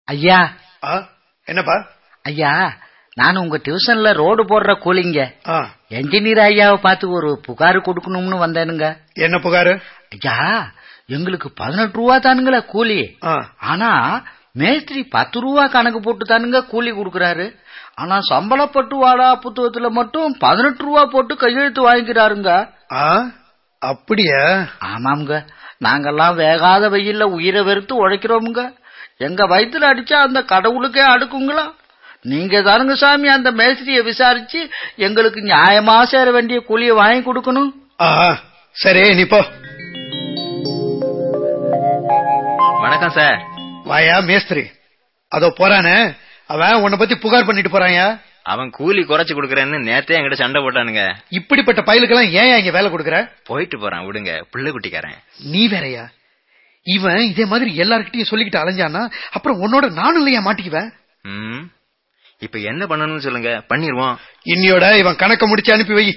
ஐயா ஆ, என்னப்பா ஐயா நான் உங்க டியூஷன்ல ரோடு போடுற கூலிங்க ஆ, என்ஜினியர் ஐயாவை பார்த்து ஒரு புகார் கொடுக்கணும்னு வந்தேனுங்க என்ன புகாரு ஐயா எங்களுக்கு பதினெட்டு ரூபா தானுங்களே கூலி ஆ, ஆனா மேஸ்திரி பத்து ரூபா கணக்கு போட்டு தானுங்க கூலி கொடுக்கறாரு ஆனா சம்பளப்பட்டு வாடா புத்தகத்துல மட்டும் பதினெட்டு ரூபா போட்டு கையெழுத்து வாங்கிக்கிறாருங்க ஆ, அப்படியா ஆமாம்ங்க நாங்கெல்லாம் வேகாத வெயில்ல உயிரை வெறுத்து உழைக்கிறோமுங்க எங்க வயித்துல அடிச்சா அந்த கடவுளுக்கே அடுக்குங்களா நீங்க தானுங்க சாமி அந்த மேஸ்திரியை விசாரிச்சு எங்களுக்கு நியாயமா சேர வேண்டிய கூலியை வாங்கி கொடுக்கணும் ஆ, சரி நீ போ வணக்கம் சார் வாயா மேஸ்திரி அதோ போறானே அவன் உன்னை பத்தி புகார் பண்ணிட்டு போறான்யா அவன் கூலி குறைச்சு கொடுக்கறேன்னு நேத்தே என்கிட்ட சண்டை போட்டானுங்க இப்படிப்பட்ட பயலுக்கெல்லாம் ஏன் இங்க வேலை கொடுக்கற போயிட்டு போறான் விடுங்க பிள்ளை குட்டிக்காரன் நீ வேறயா இவன் இதே மாதிரி எல்லார்கிட்டயும் சொல்லிக்கிட்டு அலைஞ்சானா அப்புறம் உன்னோட நானும் இல்லையா மாட்டிக்குவேன் ம் இப்ப என்ன பண்ணணும்னு சொல்லுங்க பண்ணிருவோம் இன்னியோட இவன் கணக்க முடிச்சு அனுப்பி வை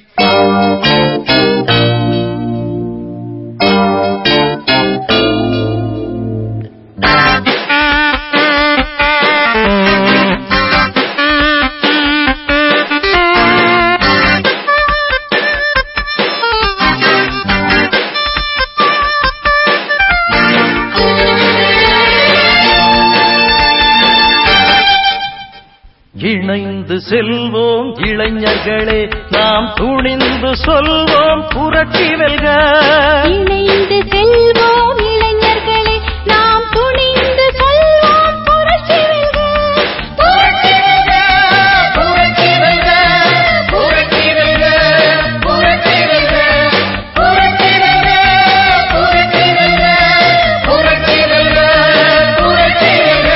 இணைந்து செல்வோம் இளைஞர்களே நாம் துணிந்து சொல்வோம் புரட்சி வெல்க இணைந்து செல்வோம் இளைஞர்களே நாம் துணிந்து சொல்வோம் புரட்சி வெல்க புரட்சி வெல்க புரட்சி வெல்க புரட்சி வெல்க புரட்சி வெல்க புரட்சி வெல்க புரட்சி வெல்க புரட்சி வெல்க புரட்சி வெல்க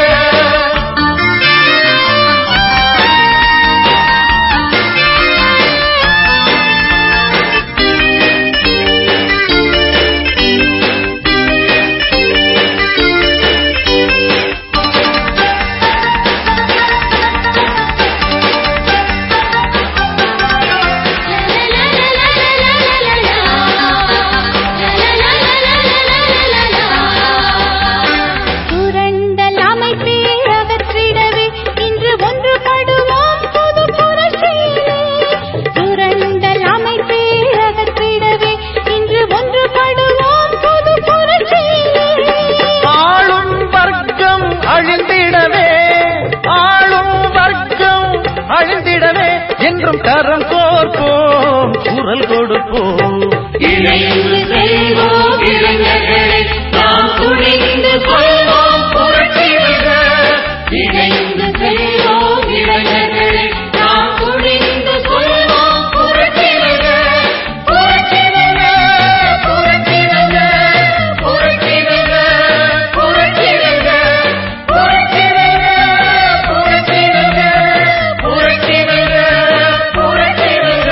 சுரண்டல் அமைப்பை அகற்றிடவே இன்று ஒன்றுபடுவோம் புது புரட்சியிலே சுரண்டல் அமைப்பை அகற்றிடவே இன்று ஒன்றுபடுவோம் புது புரட்சியிலே ஆளும் வர்க்கம் அழிந்திடவே ஆளும் வர்க்கம் அழிந்திடவே என்றும் கரம் கோர்ப்போம் குரல் கொடுப்போம் இணைந்து செல்வோம் இளைஞர்களே நாம் துணிந்து கொள்வோம் புரட்சி வெல்க இணைந்து செல்வோம் இளைஞர்களே நாம் துணிந்து கொள்வோம் புரட்சி வெல்க புரட்சி வெல்க புரட்சி வெல்க புரட்சி வெல்க புரட்சி வெல்க புரட்சி வெல்க புரட்சி வெல்க புரட்சி வெல்க புரட்சி வெல்க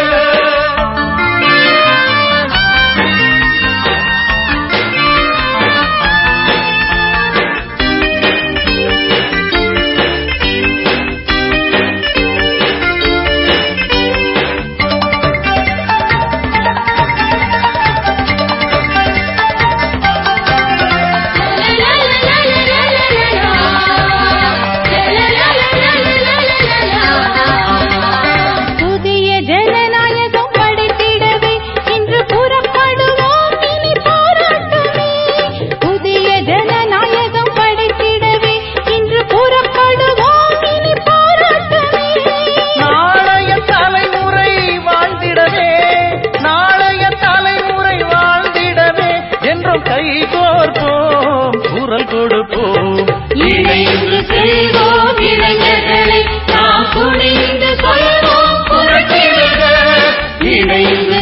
புதிய ஜனநாயகம் படைத்திடவே இன்று புறப்படுவோம் இனி போராட்டமே புதிய ஜனநாயகம் படைத்திடவே இன்று புறப்படுவோம் இனி போராட்டமே நாளைய தலைமுறை வாழ்ந்திடவே நாளைய தலைமுறை வாழ்ந்திடவே என்றும் கை கோர்ப்போம் குரல் கொடுப்போம் இணைந்து செல்வோம் இளைஞர்களை நாம் துணிந்து சொல்வோம் புரட்சி வெல்க இணைந்து